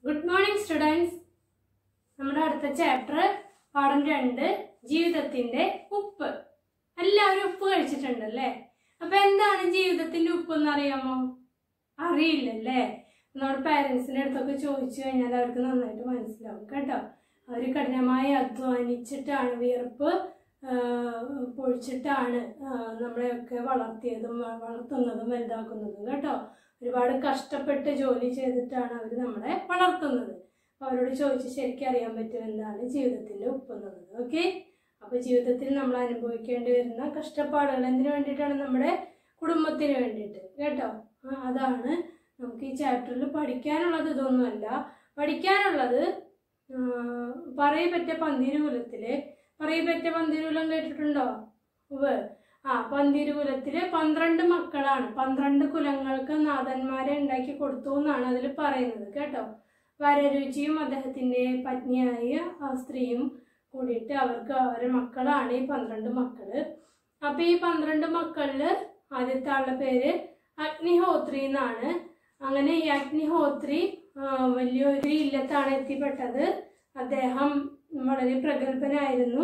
Good morning students നമ്മുടെ അടുത്ത chapter പാഠം രണ്ട് ജീവിതത്തിന്റെ ഉപ്പ് എല്ലാവരും ഉപ്പ് കഴിച്ചിട്ടുണ്ടല്ലേ അപ്പൊ എന്താണ് ജീവിതത്തിന്റെ ഉപ്പ് എന്ന് അറിയാമോ അറിയില്ലല്ലേ നമ്മുടെ പാരൻസിന്റെ അടുത്തൊക്കെ ചോദിച്ചു കഴിഞ്ഞാൽ അവർക്ക് നന്നായിട്ട് മനസ്സിലാവും കേട്ടോ അവർ കഠിനമായി അധ്വാനിച്ചിട്ടാണ് വിയർപ്പ് ആ, പൊഴിച്ചിട്ടാണ് ആ, നമ്മളെയൊക്കെ വളർത്തിയതും വ- വളർത്തുന്നതും വലുതാക്കുന്നതും കേട്ടോ ഒരുപാട് കഷ്ടപ്പെട്ട് ജോലി ചെയ്തിട്ടാണ് അവർ നമ്മളെ വളർത്തുന്നത് അപ്പോൾ അവരോട് ചോദിച്ച് ശരിക്കും അറിയാൻ പറ്റും എന്താണ് ജീവിതത്തിൻ്റെ ഉപ്പ് എന്നുള്ളത് ഓക്കെ അപ്പോൾ ജീവിതത്തിൽ നമ്മൾ അനുഭവിക്കേണ്ടി വരുന്ന കഷ്ടപ്പാടുകൾ എന്തിനു വേണ്ടിയിട്ടാണ് നമ്മുടെ കുടുംബത്തിന് വേണ്ടിയിട്ട് കേട്ടോ ആ, അതാണ് നമുക്ക് ഈ ചാപ്റ്ററിൽ പഠിക്കാനുള്ളത് ഇതൊന്നുമല്ല പഠിക്കാനുള്ളത് ആ, പറയപ്പറ്റ പന്തിരുകുലത്തില് പറയപ്പറ്റ പന്തിരുകുലം കേട്ടിട്ടുണ്ടോ ഉവ് ആ പന്തിരുകുലത്തില് പന്ത്രണ്ട് മക്കളാണ് പന്ത്രണ്ട് കുലങ്ങൾക്ക് നാഥന്മാരെ ഉണ്ടാക്കി കൊടുത്തു എന്നാണ് അതിൽ പറയുന്നത് കേട്ടോ വരരുചിയും അദ്ദേഹത്തിന്റെ പത്നിയായ ആ സ്ത്രീയും കൂടിയിട്ട് അവർക്ക് അവരുടെ മക്കളാണ് ഈ പന്ത്രണ്ട് മക്കള് അപ്പൊ ഈ പന്ത്രണ്ട് മക്കളില് ആദ്യത്തെ ആളുടെ പേര് അഗ്നിഹോത്രി എന്നാണ് അങ്ങനെ ഈ അഗ്നിഹോത്രി ആ, വലിയൊരു ഇല്ലത്താണ് എത്തിപ്പെട്ടത് അദ്ദേഹം വളരെ പ്രഗത്ഭനായിരുന്നു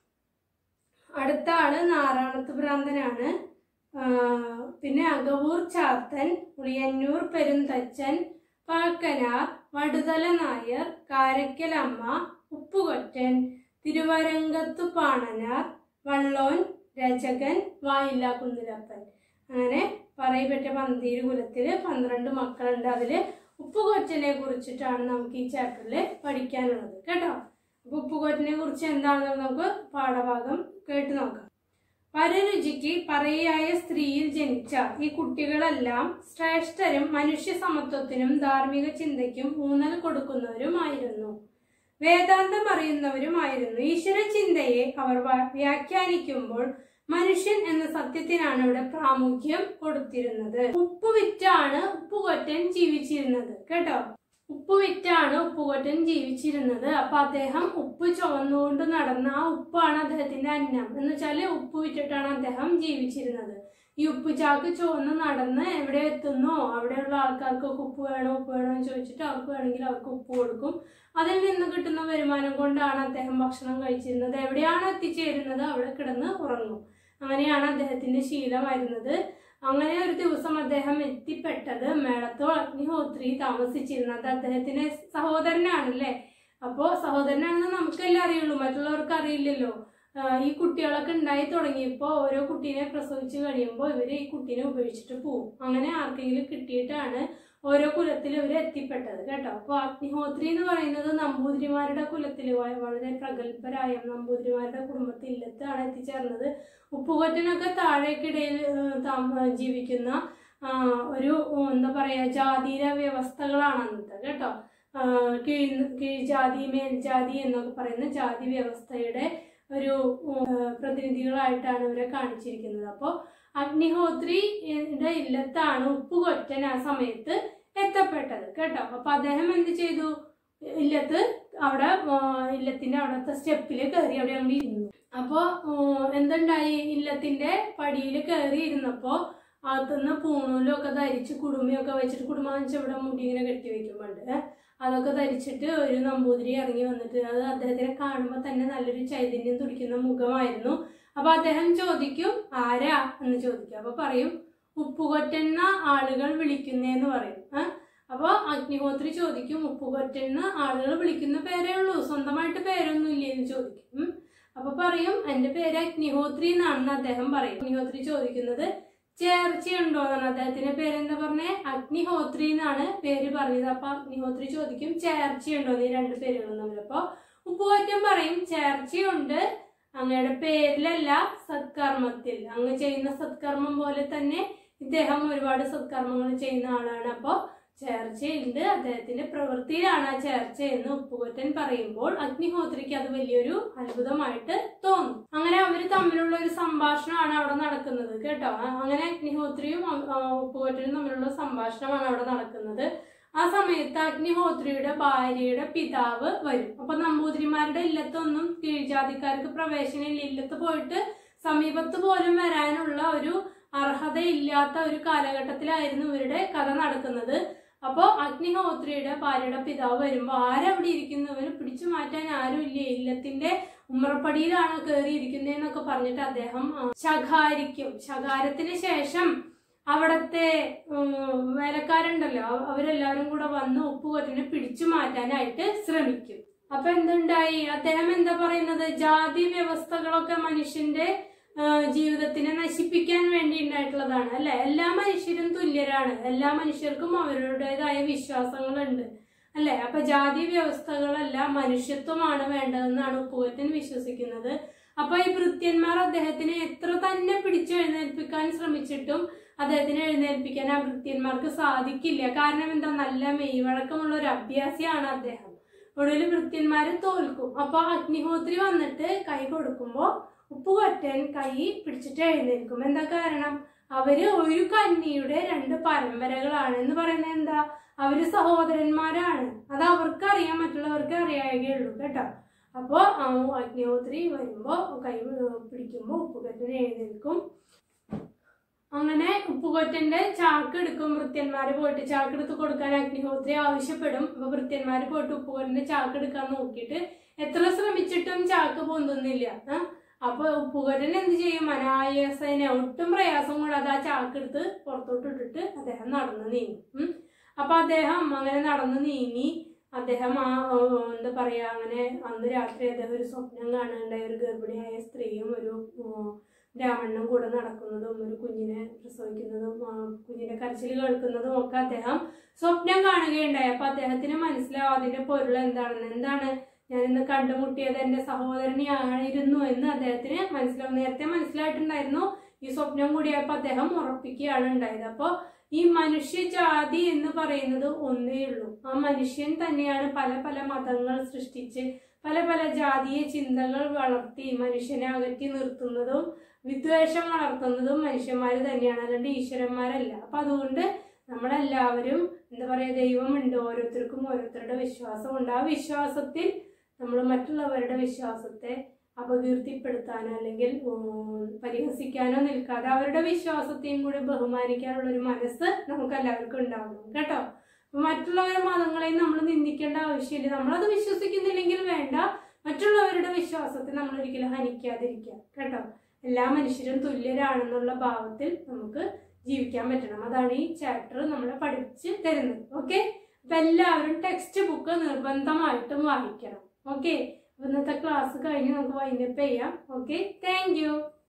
അടുത്ത ആള് നാറാണത്ത് ഭ്രാന്തനാണ് ആ, പിന്നെ അകവൂർ ചാത്തൻ ഉളിയന്നൂർ പെരുന്തച്ചൻ പാക്കനാർ വടുതല നായർ കാരക്കൽ അമ്മ ഉപ്പുകൊറ്റൻ തിരുവരങ്കത്തു പാണനാർ വള്ളോൻ രചകൻ വായില്ല കുന്നിലപ്പൻ അങ്ങനെ പറയപ്പെട്ട പന്തീര് കുലത്തില് പന്ത്രണ്ട് മക്കളുണ്ട് അതില് ഉപ്പുകൊറ്റനെ കുറിച്ചിട്ടാണ് നമുക്ക് ഈ ചാപ്റ്ററിൽ പഠിക്കാനുള്ളത് കേട്ടോ അപ്പൊ ഉപ്പുകൊറ്റനെ കുറിച്ച് എന്താണെന്ന് നമുക്ക് പാഠഭാഗം കേട്ട് നോക്കാം പരരുചിക്ക് പറയായ സ്ത്രീയിൽ ജനിച്ച ഈ കുട്ടികളെല്ലാം ശ്രേഷ്ഠരും മനുഷ്യ സമത്വത്തിനും ധാർമ്മിക ചിന്തയ്ക്കും ഊന്നൽ കൊടുക്കുന്നവരുമായിരുന്നു വേദാന്തം അറിയുന്നവരുമായിരുന്നു ഈശ്വര ചിന്തയെ അവർ വ- വ്യാഖ്യാനിക്കുമ്പോൾ മനുഷ്യൻ എന്ന സത്യത്തിനാണ് ഇവിടെ പ്രാമുഖ്യം കൊടുത്തിരുന്നത് ഉപ്പ് വിറ്റാണ് ഉപ്പുകൊറ്റൻ ജീവിച്ചിരുന്നത് കേട്ടോ ഉപ്പ് വിറ്റാണ് ഉപ്പുകൊറ്റൻ ജീവിച്ചിരുന്നത് അപ്പൊ അദ്ദേഹം ഉപ്പ് ചുവന്നുകൊണ്ട് നടന്ന ആ ഉപ്പാണ് അദ്ദേഹത്തിന്റെ അന്നം എന്ന് വെച്ചാല് ഉപ്പ് വിറ്റിട്ടാണ് അദ്ദേഹം ജീവിച്ചിരുന്നത് ഈ ഉപ്പ് ചാക്ക് ചുവന്ന് നടന്ന് എവിടെ എത്തുന്നോ അവിടെയുള്ള ആൾക്കാർക്കൊക്കെ ഉപ്പ് വേണോ ഉപ്പ് വേണോ എന്ന് ചോദിച്ചിട്ട് അവർക്ക് വേണമെങ്കിൽ അവർക്ക് ഉപ്പ് കൊടുക്കും അതിൽ നിന്ന് കിട്ടുന്ന വരുമാനം കൊണ്ടാണ് അദ്ദേഹം ഭക്ഷണം കഴിച്ചിരുന്നത് എവിടെയാണ് എത്തിച്ചേരുന്നത് അവിടെ കിടന്ന് ഉറങ്ങും അങ്ങനെയാണ് അദ്ദേഹത്തിന്റെ ശീലമായിരുന്നത് അങ്ങനെ ഒരു ദിവസം അദ്ദേഹം എത്തിപ്പെട്ടത് മേളത്തോൾ അഗ്നിഹോത്രി താമസിച്ചിരുന്നത് അദ്ദേഹത്തിന്റെ സഹോദരനാണല്ലേ അപ്പോ സഹോദരനാണെന്ന് നമുക്കെല്ലാം അറിയുള്ളൂ മറ്റുള്ളവർക്ക് അറിയില്ലല്ലോ ആ, ഈ കുട്ടികളൊക്കെ ഉണ്ടായി തുടങ്ങിയപ്പോൾ ഓരോ കുട്ടീനെ പ്രസവിച്ച് കഴിയുമ്പോൾ ഇവര് ഈ കുട്ടീനെ ഉപേക്ഷിച്ചിട്ട് പോവും അങ്ങനെ ആർക്കെങ്കിലും കിട്ടിയിട്ടാണ് ഓരോ കുലത്തിൽ ഇവർ എത്തിപ്പെട്ടത് കേട്ടോ അപ്പോൾ അഗ്നിഹോത്രി എന്ന് പറയുന്നത് നമ്പൂതിരിമാരുടെ കുലത്തിൽ വളരെ പ്രഗത്ഭരായ നമ്പൂതിരിമാരുടെ കുടുംബത്തിൽ ഇല്ലത്താണ് എത്തിച്ചേർന്നത് ഉപ്പുകൊറ്റനൊക്കെ താഴേക്കിടയിൽ ഏഹ്, താമ- ജീവിക്കുന്ന ആ, ഒരു ഉം, എന്താ പറയാ ജാതീയ വ്യവസ്ഥകളാണ് അന്നത്തെ കേട്ടോ ആ, കീഴ് കീഴ്ജാതി മേൽജാതി എന്നൊക്കെ പറയുന്ന ജാതി വ്യവസ്ഥയുടെ ഒരു ഉം, ഏഹ്, പ്രതിനിധികളായിട്ടാണ് ഇവരെ കാണിച്ചിരിക്കുന്നത് അപ്പോൾ അഗ്നിഹോത്രിയുടെ ഇല്ലത്താണ് ഉപ്പുകൊറ്റൻ ആ സമയത്ത് എത്തപ്പെട്ടത് കേട്ടോ അപ്പൊ അദ്ദേഹം എന്ത് ചെയ്തു ഇല്ലത്ത് അവിടെ ആ, ഇല്ലത്തിന്റെ അവിടുത്തെ സ്റ്റെപ്പിൽ കയറി അവിടെ അങ്ങ് ഇരുന്നു അപ്പോ ഉം, എന്തുണ്ടായി ഇല്ലത്തിന്റെ പടിയിൽ കയറി ഇരുന്നപ്പോ അകത്തുനിന്ന് പൂണൂലും ഒക്കെ ധരിച്ച് കുടുമയൊക്കെ വെച്ചിട്ട് കുടുംബം വെച്ച് ഇവിടെ മുടി ഇങ്ങനെ കെട്ടി വെക്കുമ്പോണ്ട് ഏഹ് അതൊക്കെ ധരിച്ചിട്ട് ഒരു നമ്പൂതിരി ഇറങ്ങി വന്നിട്ട് അത് അദ്ദേഹത്തിനെ കാണുമ്പോൾ തന്നെ നല്ലൊരു ചൈതന്യം തുടിക്കുന്ന മുഖമായിരുന്നു അപ്പൊ അദ്ദേഹം ചോദിക്കും ആരാ എന്ന് ചോദിക്കും അപ്പൊ പറയും ഉപ്പുകൊറ്റെന്ന ആളുകൾ വിളിക്കുന്നേന്ന് പറയും ഏഹ് അപ്പൊ അഗ്നിഹോത്രി ചോദിക്കും ഉപ്പുകൊറ്റെന്ന ആളുകൾ വിളിക്കുന്ന പേരേ ഉള്ളൂ സ്വന്തമായിട്ട് പേരൊന്നും ഇല്ലേ എന്ന് ചോദിക്കും ഉം. അപ്പൊ പറയും എന്റെ പേര് അഗ്നിഹോത്രി എന്നാണെന്ന് അദ്ദേഹം പറയും അഗ്നിഹോത്രി ചോദിക്കുന്നത് ചേർച്ചയുണ്ടോ എന്നാണ് അദ്ദേഹത്തിന്റെ പേരെന്താ പറഞ്ഞേ അഗ്നിഹോത്രി എന്നാണ് പേര് പറഞ്ഞത് അപ്പൊ അഗ്നിഹോത്രി ചോദിക്കും ചേർച്ചയുണ്ടോ ഈ രണ്ട് പേരുകളും തമ്മിൽ അപ്പൊ ഉപ്പുകൊറ്റൻ പറയും ചേർച്ചയുണ്ട് അങ്ങയുടെ പേരിലല്ല സത്കർമ്മത്തിൽ അങ്ങ് ചെയ്യുന്ന സത്കർമ്മം പോലെ തന്നെ ഇദ്ദേഹം ഒരുപാട് സത്കർമ്മങ്ങൾ ചെയ്യുന്ന ആളാണ് അപ്പോൾ ചേർച്ചയുണ്ട് അദ്ദേഹത്തിന്റെ പ്രവൃത്തിയിലാണ് ആ ചേർച്ച എന്ന് ഉപ്പുകൊറ്റൻ പറയുമ്പോൾ അഗ്നിഹോത്രിക്ക് അത് വലിയൊരു അത്ഭുതമായിട്ട് തോന്നും അങ്ങനെ അവർ തമ്മിലുള്ള ഒരു സംഭാഷണമാണ് അവിടെ നടക്കുന്നത് കേട്ടോ ആ- അങ്ങനെ അഗ്നിഹോത്രിയും ആ, ആ, ഉപ്പുകൊറ്റനും തമ്മിലുള്ള സംഭാഷണമാണ് അവിടെ നടക്കുന്നത് ആ സമയത്ത് അഗ്നിഹോത്രിയുടെ ഭാര്യയുടെ പിതാവ് വരും അപ്പൊ നമ്പൂതിരിമാരുടെ ഇല്ലത്തൊന്നും കീഴ്ജാതിക്കാർക്ക് പ്രവേശനമില്ല ഇല്ലത്ത് പോയിട്ട് സമീപത്ത് പോലും വരാനുള്ള ഒരു അർഹതയില്ലാത്ത ഒരു കാലഘട്ടത്തിലായിരുന്നു ഇവരുടെ കഥ നടക്കുന്നത് അപ്പോ അഗ്നിഹോത്രിയുടെ ഭാര്യയുടെ പിതാവ് വരുമ്പോ ആരവിടെ ഇരിക്കുന്നവന് പിടിച്ചു മാറ്റാൻ ആരുമില്ലേ ഇല്ലത്തിന്റെ ഉമ്മറപ്പടിയിലാണ് കയറിയിരിക്കുന്നതെന്നൊക്കെ പറഞ്ഞിട്ട് അദ്ദേഹം ആ, ശകാരിക്കും ശകാരത്തിന് ശേഷം അവിടത്തെ ഉം, വേലക്കാരുണ്ടല്ലോ അവ- അവരെല്ലാവരും കൂടെ വന്ന് ഉപ്പുകൊറ്റിനെ പിടിച്ചു മാറ്റാനായിട്ട് ശ്രമിക്കും അപ്പൊ എന്തുണ്ടായി അദ്ദേഹം എന്താ പറയുന്നത് ജാതി വ്യവസ്ഥകളൊക്കെ മനുഷ്യന്റെ ആ, ജീവിതത്തിനെ നശിപ്പിക്കാൻ വേണ്ടി ഉണ്ടായിട്ടുള്ളതാണ് അല്ലെ എല്ലാ മനുഷ്യരും തുല്യരാണ് എല്ലാ മനുഷ്യർക്കും അവരുടേതായ വിശ്വാസങ്ങളുണ്ട് അല്ലെ അപ്പൊ ജാതി വ്യവസ്ഥകളല്ല മനുഷ്യത്വമാണ് വേണ്ടതെന്നാണ് ഉപ്പുകറ്റൻ വിശ്വസിക്കുന്നത് അപ്പൊ ഈ ഭൃത്യന്മാർ അദ്ദേഹത്തിനെ എത്ര തന്നെ പിടിച്ചു എഴുന്നേൽപ്പിക്കാൻ ശ്രമിച്ചിട്ടും അദ്ദേഹത്തിനെ എഴുന്നേൽപ്പിക്കാൻ ആ ഭൃത്യന്മാർക്ക് സാധിക്കില്ല കാരണം എന്താ നല്ല മെയ്വഴക്കമുള്ള ഒരു അഭ്യാസിയാണ് അദ്ദേഹം ഒടുവിൽ ഭൃത്യന്മാര് തോൽക്കും അപ്പൊ അഗ്നിഹോത്രി വന്നിട്ട് കൈ കൊടുക്കുമ്പോ ഉപ്പുകൊറ്റൻ കൈ പിടിച്ചിട്ട് എഴുന്നേൽക്കും എന്താ കാരണം അവര് ഒരു കന്നിയുടെ രണ്ട് പരമ്പരകളാണ് എന്ന് പറയുന്നത് എന്താ അവര് സഹോദരന്മാരാണ് അത് അവർക്ക് അറിയാൻ മറ്റുള്ളവർക്ക് അറിയാവുകയുള്ളൂ കേട്ടോ അപ്പോ ആ അഗ്നിഹോത്രി വരുമ്പോ കൈ പിടിക്കുമ്പോ ഉപ്പുകൊറ്റൻ എഴുന്നേൽക്കും അങ്ങനെ ഉപ്പുകൊറ്റന്റെ ചാക്ക് എടുക്കും വൃത്യന്മാര് പോയിട്ട് ചാക്ക് എടുത്ത് കൊടുക്കാൻ അഗ്നിഹോത്രി ആവശ്യപ്പെടും അപ്പൊ വൃത്യന്മാര് പോയിട്ട് ഉപ്പുകൊറ്റന്റെ ചാക്ക് എടുക്കാൻ നോക്കിയിട്ട് എത്ര ശ്രമിച്ചിട്ടും ചാക്ക് പൊന്തുന്നില്ല ആ? അപ്പൊ ഉപ്പുകൊറ്റൻ എന്ത് ചെയ്യും അനായാസേന ഒട്ടും പ്രയാസം കൂടാതെ ആ ചാക്ക് എടുത്ത് പുറത്തോട്ട് ഇട്ടിട്ട് അദ്ദേഹം നടന്നു നീങ്ങും ഉം. അപ്പൊ അദ്ദേഹം അങ്ങനെ നടന്നു നീങ്ങി അദ്ദേഹം ആ ആ, എന്താ പറയാ അങ്ങനെ അന്ന് രാത്രി അദ്ദേഹം ഒരു സ്വപ്നം കാണുന്നുണ്ടായി ഒരു ഗർഭിണിയായ സ്ത്രീയും ഒരു ഉം, ബ്രാഹ്മണനും കൂടെ നടക്കുന്നതും ഒരു കുഞ്ഞിനെ പ്രസവിക്കുന്നതും ആ, കുഞ്ഞിന്റെ കരച്ചിൽ കേൾക്കുന്നതും ഒക്കെ അദ്ദേഹം സ്വപ്നം കാണുകയുണ്ടായി അപ്പൊ അദ്ദേഹത്തിന് മനസ്സിലാവും അതിന്റെ പൊരുൾ എന്താണെന്ന് എന്താണ് ഞാൻ ഇന്ന് കണ്ടുമുട്ടിയത് എന്റെ സഹോദരനെയായിരുന്നു എന്ന് അദ്ദേഹത്തിന് മനസ്സിലാവും നേരത്തെ മനസ്സിലായിട്ടുണ്ടായിരുന്നു ഈ സ്വപ്നം കൂടിയപ്പോ അദ്ദേഹം ഉറപ്പിക്കുകയാണ് ഉണ്ടായത് അപ്പോ ഈ മനുഷ്യജാതി എന്ന് പറയുന്നത് ഒന്നേ ഉള്ളൂ ആ മനുഷ്യൻ തന്നെയാണ് പല പല മതങ്ങൾ സൃഷ്ടിച്ച് പല പല ജാതീയ ചിന്തകൾ വളർത്തി മനുഷ്യനെ അകറ്റി നിർത്തുന്നതും വിദ്വേഷം വളർത്തുന്നതും മനുഷ്യന്മാർ തന്നെയാണ് അല്ലാണ്ട് ഈശ്വരന്മാരല്ല അപ്പൊ അതുകൊണ്ട് നമ്മളെല്ലാവരും എന്താ പറയാ ദൈവമുണ്ട് ഓരോരുത്തർക്കും ഓരോരുത്തരുടെ വിശ്വാസമുണ്ട് ആ വിശ്വാസത്തിൽ നമ്മൾ മറ്റുള്ളവരുടെ വിശ്വാസത്തെ അപകീർത്തിപ്പെടുത്താനോ അല്ലെങ്കിൽ ഉം, പരിഹസിക്കാനോ നിൽക്കാതെ അവരുടെ വിശ്വാസത്തെയും കൂടി ബഹുമാനിക്കാനുള്ള ഒരു മനസ്സ് നമുക്ക് എല്ലാവർക്കും ഉണ്ടാവണം കേട്ടോ അപ്പൊ മറ്റുള്ളവരുടെ മതങ്ങളെയും നമ്മൾ നിന്ദിക്കേണ്ട ആവശ്യമില്ല നമ്മളത് വിശ്വസിക്കുന്നില്ലെങ്കിൽ വേണ്ട മറ്റുള്ളവരുടെ വിശ്വാസത്തെ നമ്മൾ ഒരിക്കലും ഹനിക്കാതിരിക്കുക കേട്ടോ എല്ലാ മനുഷ്യരും തുല്യരാണെന്നുള്ള ഭാവത്തിൽ നമുക്ക് ജീവിക്കാൻ പറ്റണം അതാണ് ഈ ചാപ്റ്റർ നമ്മളെ പഠിപ്പിച്ച് തരുന്നത് ഓക്കെ അപ്പൊ എല്ലാവരും ടെക്സ്റ്റ് ബുക്ക് നിർബന്ധമായിട്ടും വായിക്കണം ഓക്കെ ഇന്നത്തെ ക്ലാസ് കഴിഞ്ഞ് നമുക്ക് വൈൻഡപ്പ് ചെയ്യാം ഓക്കെ താങ്ക് യു